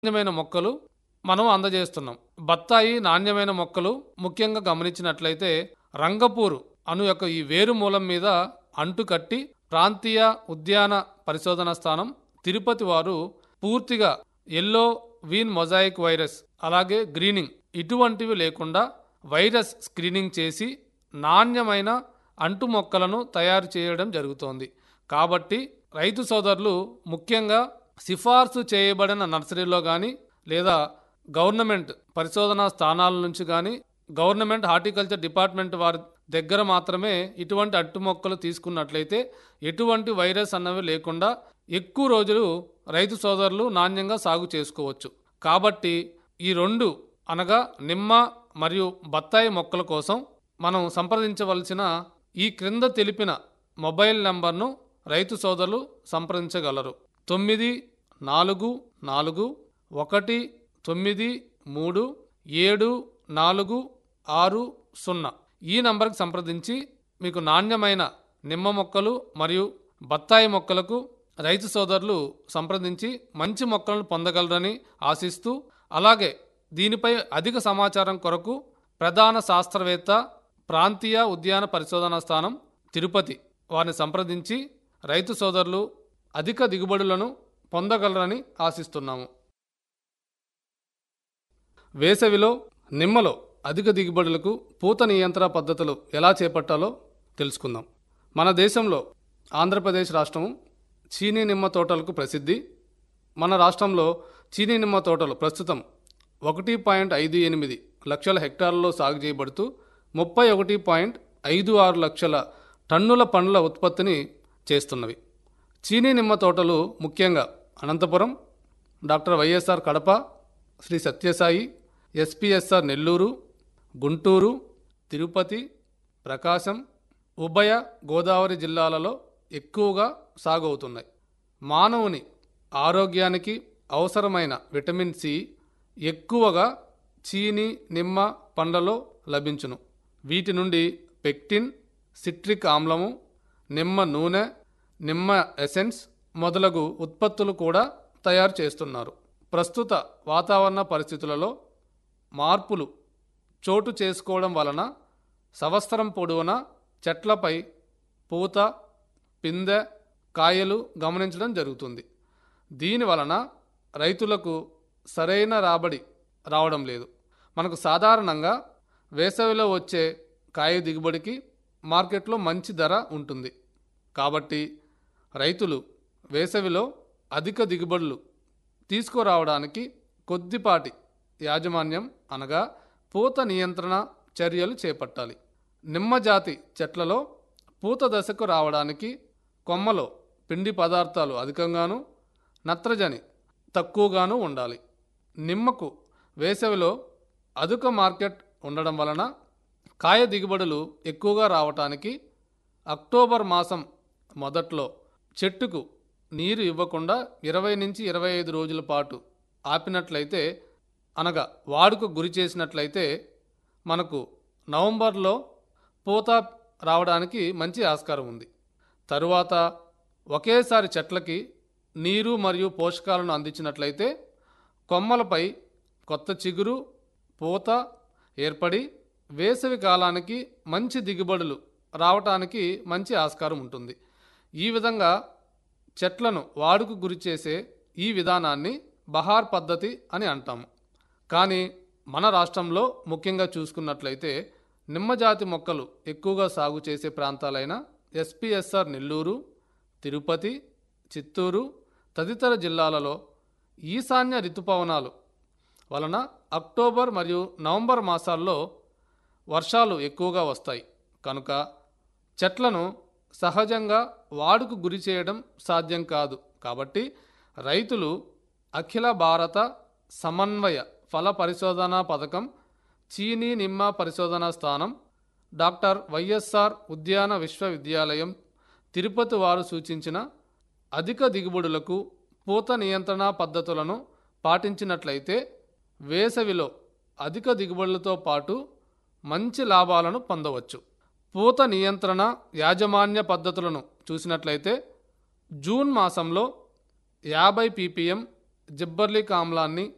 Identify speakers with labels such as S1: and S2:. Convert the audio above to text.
S1: నాణ్యమైన మొక్కలు మనం అందజేస్తున్నాం బత్తాయి నాణ్యమైన మొక్కలు ముఖ్యంగా గమనించినట్లయితే రంగపూరు అను యొక్క ఈ వేరు మూలం మీద అంటుకట్టి ప్రాంతీయ ఉద్యాన పరిశోధన స్థానం తిరుపతి వారు పూర్తిగా ఎల్లో వీన్ మొజాయిక్ వైరస్ అలాగే గ్రీనింగ్ ఇటువంటివి లేకుండా వైరస్ స్క్రీనింగ్ చేసి నాణ్యమైన అంటు మొక్కలను తయారు చేయడం జరుగుతోంది కాబట్టి రైతు సోదరులు ముఖ్యంగా సిఫార్సు చేయబడిన నర్సరీలో కానీ లేదా గవర్నమెంట్ పరిశోధనా స్థానాల నుంచి కానీ గవర్నమెంట్ హార్టికల్చర్ డిపార్ట్మెంట్ వారి దగ్గర మాత్రమే ఇటువంటి అట్టు మొక్కలు తీసుకున్నట్లయితే ఎటువంటి వైరస్ అన్నవి లేకుండా ఎక్కువ రోజులు రైతు సోదరులు నాణ్యంగా సాగు చేసుకోవచ్చు కాబట్టి ఈ రెండు అనగా నిమ్మ మరియు బత్తాయి మొక్కల కోసం మనం సంప్రదించవలసిన ఈ క్రింద తెలిపిన మొబైల్ నంబర్ను రైతు సోదరులు సంప్రదించగలరు తొమ్మిది నాలుగు నాలుగు ఒకటి తొమ్మిది మూడు ఏడు నాలుగు ఆరు సున్నా ఈ నంబర్కి సంప్రదించి మీకు నాణ్యమైన నిమ్మ మొక్కలు మరియు బత్తాయి మొక్కలకు రైతు సోదరులు సంప్రదించి మంచి మొక్కలను పొందగలరని ఆశిస్తూ అలాగే దీనిపై అధిక సమాచారం కొరకు ప్రధాన శాస్త్రవేత్త ప్రాంతీయ ఉద్యాన పరిశోధనా స్థానం తిరుపతి వారిని సంప్రదించి రైతు సోదరులు అధిక దిగుబడులను పొందగలరని ఆశిస్తున్నాము వేసవిలో నిమ్మలో అధిక దిగుబడులకు పూత నియంత్రణ పద్ధతులు ఎలా చేపట్టాలో తెలుసుకుందాం మన దేశంలో ఆంధ్రప్రదేశ్ రాష్ట్రము చీనీ నిమ్మ తోటలకు ప్రసిద్ధి మన రాష్ట్రంలో చీనీ నిమ్మ తోటలు ప్రస్తుతం ఒకటి పాయింట్ ఐదు ఎనిమిది లక్షల హెక్టార్లలో సాగు చేయబడుతూ ముప్పై ఒకటి పాయింట్ ఐదు ఆరు లక్షల టన్నుల పండ్ల ఉత్పత్తిని చేస్తున్నవి చీనీ నిమ్మ తోటలు ముఖ్యంగా Anantapuram doctor YSR Kadapa Sri Sathya Sai SPSR Nellore Guntur Tirupati Prakasam ఉభయ గోదావరి జిల్లాలలో ఎక్కువగా సాగు అవుతున్నాయి మానవుని ఆరోగ్యానికి అవసరమైన విటమిన్ సి ఎక్కువగా చీని నిమ్మ పండ్లలో లభించును వీటి నుండి పెక్టిన్ సిట్రిక్ ఆమ్లము నిమ్మ నూనె నిమ్మ ఎసెన్స్ మొదలగు ఉత్పత్తులు కూడా తయారు చేస్తున్నారు ప్రస్తుత వాతావరణ పరిస్థితులలో మార్పులు చోటు చేసుకోవడం వలన సంవత్సరం పొడవునా చెట్లపై పూత పిందె కాయలు గమనించడం జరుగుతుంది దీని వలన రైతులకు సరైన రాబడి రావడం లేదు మనకు సాధారణంగా వేసవిలో వచ్చే కాయ దిగుబడికి మార్కెట్లో మంచి ధర ఉంటుంది కాబట్టి రైతులు వేసవిలో అధిక దిగుబడులు తీసుకురావడానికి కొద్దిపాటి యాజమాన్యం అనగా పూత నియంత్రణ చర్యలు చేపట్టాలి నిమ్మ జాతి చెట్లలో పూత దశకు రావడానికి కొమ్మలో పిండి పదార్థాలు అధికంగాను నత్రజని తక్కువగాను ఉండాలి నిమ్మకు వేసవిలో అధిక మార్కెట్ ఉండడం వలన కాయ దిగుబడులు ఎక్కువగా రావటానికి అక్టోబర్ మాసం మొదట్లో చెట్టుకు నీరు ఇవ్వకుండా ఇరవై నుంచి ఇరవై ఐదు రోజుల పాటు ఆపినట్లయితే అనగా వాడుకు గురి చేసినట్లయితే మనకు నవంబర్లో పూత రావడానికి మంచి ఆస్కారం ఉంది తరువాత ఒకేసారి చెట్లకి నీరు మరియు పోషకాలను అందించినట్లయితే కొమ్మలపై కొత్త చిగురు పూత ఏర్పడి వేసవి కాలానికి మంచి దిగుబడులు రావటానికి మంచి ఆస్కారం ఉంటుంది ఈ విధంగా చెట్లను వాడుకు గురి చేసే ఈ విధానాన్ని బహార్ పద్ధతి అని అంటాము కానీ మన రాష్ట్రంలో ముఖ్యంగా చూసుకున్నట్లయితే నిమ్మజాతి మొక్కలు ఎక్కువగా సాగు చేసే ప్రాంతాలైన ఎస్పిఎస్ఆర్ నెల్లూరు తిరుపతి చిత్తూరు తదితర జిల్లాలలో ఈశాన్య ఋతుపవనాలు వలన అక్టోబర్ మరియు నవంబర్ మాసాల్లో వర్షాలు ఎక్కువగా వస్తాయి కనుక చెట్లను సహజంగా వాడుకు గురి చేయడం సాధ్యం కాదు కాబట్టి రైతులు అఖిల భారత సమన్వయ ఫల పరిశోధనా పథకం చీనీ నిమ్మ పరిశోధనా స్థానం డాక్టర్ వైఎస్ఆర్ ఉద్యాన విశ్వవిద్యాలయం తిరుపతి వారు సూచించిన అధిక దిగుబడులకు పూత నియంత్రణ పద్ధతులను పాటించినట్లయితే వేసవిలో అధిక దిగుబడులతో పాటు మంచి లాభాలను పొందవచ్చు పూత నియంత్రణ యాజమాన్య పద్ధతులను చూసినట్లయితే జూన్ మాసంలో యాభై పీపీఎం జిబ్బర్లిక్ ఆమ్లాన్ని